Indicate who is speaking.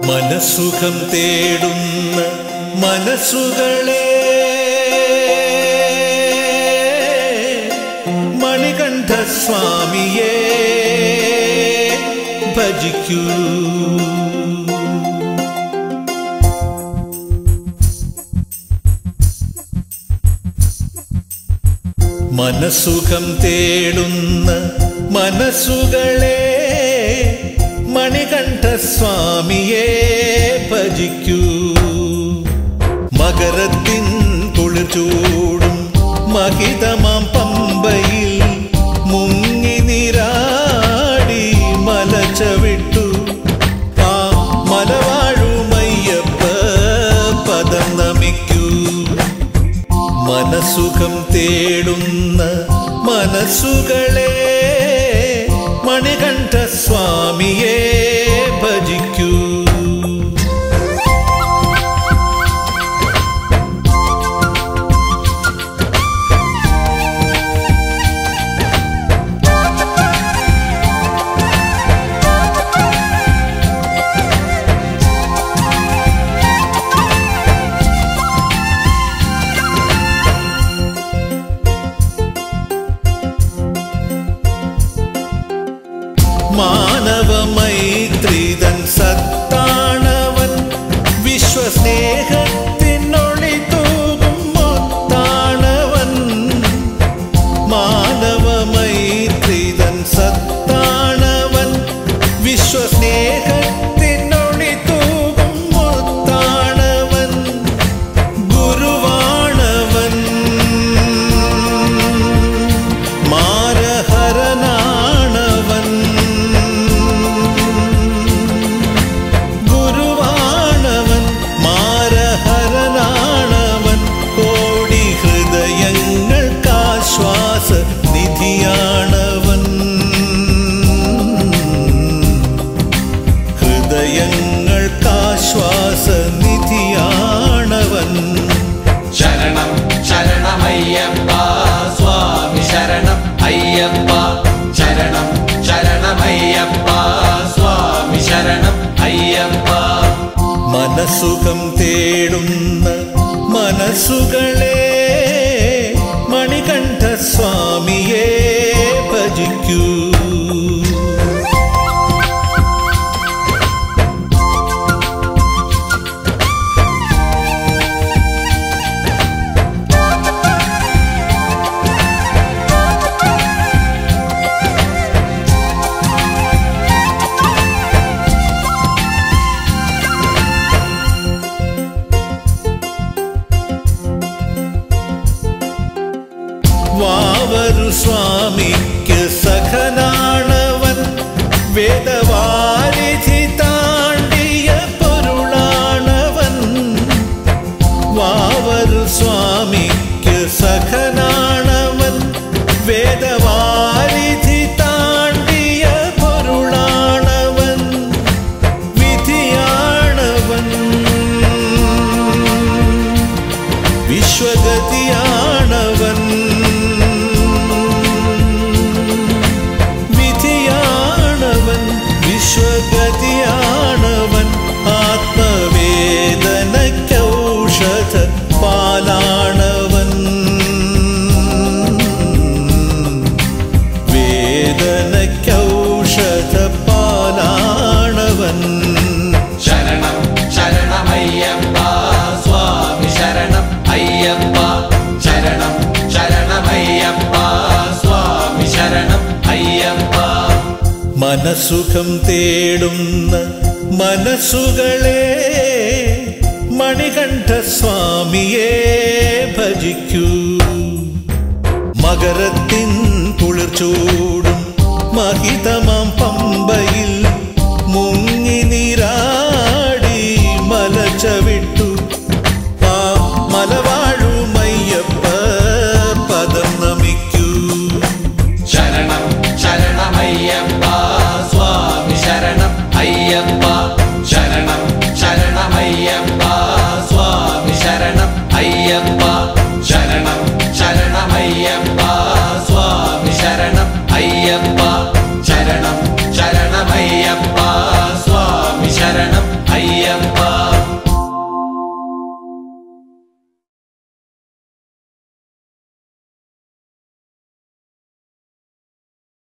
Speaker 1: മനസുഖം തേടുന്ന മനസ്സുകളെ മണികണ്ഠ സ്വാമിയെ ഭജിക്കൂ മനസുഖം തേടുന്ന മനസ്സുകളെ മണികണ്ഠ സ്വാമിയെ ഭജിക്കൂ മകരത്തിൻ കുളിർചൂടും മഹിതമാം പമ്പയിൽ മുങ്ങി നിരാടി മല ചവിട്ടു ആ മലവാഴുമയ്യപ്പ പദം നമിക്കൂ മനസുഖം തേടുന്ന മനസ്സുകളെ മണികണ്ഠ സ്വാമിയെ ഭജിക്കൂ മാനവമൈത്രിതൻ സത്താണവൻ വിശ്വസ്നേഹത്തിനൊളി തൂകും മുത്താണവൻ മാനവമൈത്രിതൻ സത്താണവൻ വിശ്വസ്നേഹത്തിനൊളി തൂകും മുത്താണവൻ ഗുരുവാണവൻ മാരഹരനാണവൻ ഗുരുവാണവൻ മാരഹരനാണവൻ കോടി ഹൃദയങ്ങൾക്കാശ്വാസ നിധിയാണവൻ ഹൃദയങ്ങൾക്കാശ്വാസ നിധിയാണവൻ
Speaker 2: ശരണം ശരണമയ്യപ്പ സ്വാമി ശരണം അയ്യപ്പ ശരണം ശരണമയ്യപ്പ സ്വാമി ശരണം അയ്യപ്പ
Speaker 1: മനസുഖം തേടുന്ന മനസ്സുകളെ മണികണ്ഠ സ്വാമിയെ ഭജിക്കൂ വാവരു സ്വാമിക്ക് സഖനാണവൻ വേദവാരിധി താണ്ടിയ പൊരുളാണവൻ വാവരു സ്വാമിക്ക് സഖനാണവൻ വേദവാരിധി താണ്ടിയ പൊരുളാണവൻ വിധിയാണവൻ വിശ്വഗതിയാണവൻ വിധിയാണവൻ വിശ്വഗതിയാണവൻ ആത്മവേദനക്കൗഷധ പാലാണവൻ വേദനക്കൗഷധ പാലാണവൻ
Speaker 2: ശരണം ശരണമയ്യപ്പ സ്വാമി ശരണം അയ്യപ്പ ശരണം ശരണമയ്യപ്പ സ്വാമി ശരണം അയ്യപ്പ
Speaker 1: മനസുഖം തേടുന്ന മനസ്സുകളെ മണികണ്ഠ സ്വാമിയെ ഭജിക്കൂ മകരത്തിൻ കുളിർചൂടും മഹിതമാം പമ്പയിൽ മുങ്ങി നീരാടി മല ചവിട്ടു ആ മലവാഴുമയ്യപ്പ പദം നമിക്കൂ
Speaker 2: ശരണം ശരണമയ്യപ്പ സ്വാമി ശരണം അയ്യപ്പ ശരണം ശരണമയ്യപ്പ സ്വാമി ശരണം അയ്യപ്പ ശരണം ശരണമയ്യപ്പ സ്വാമി ശരണം അയ്യപ്പ ശരണം ശരണമയ്യപ്പ സ്വാമി ശരണം അയ്യപ്പ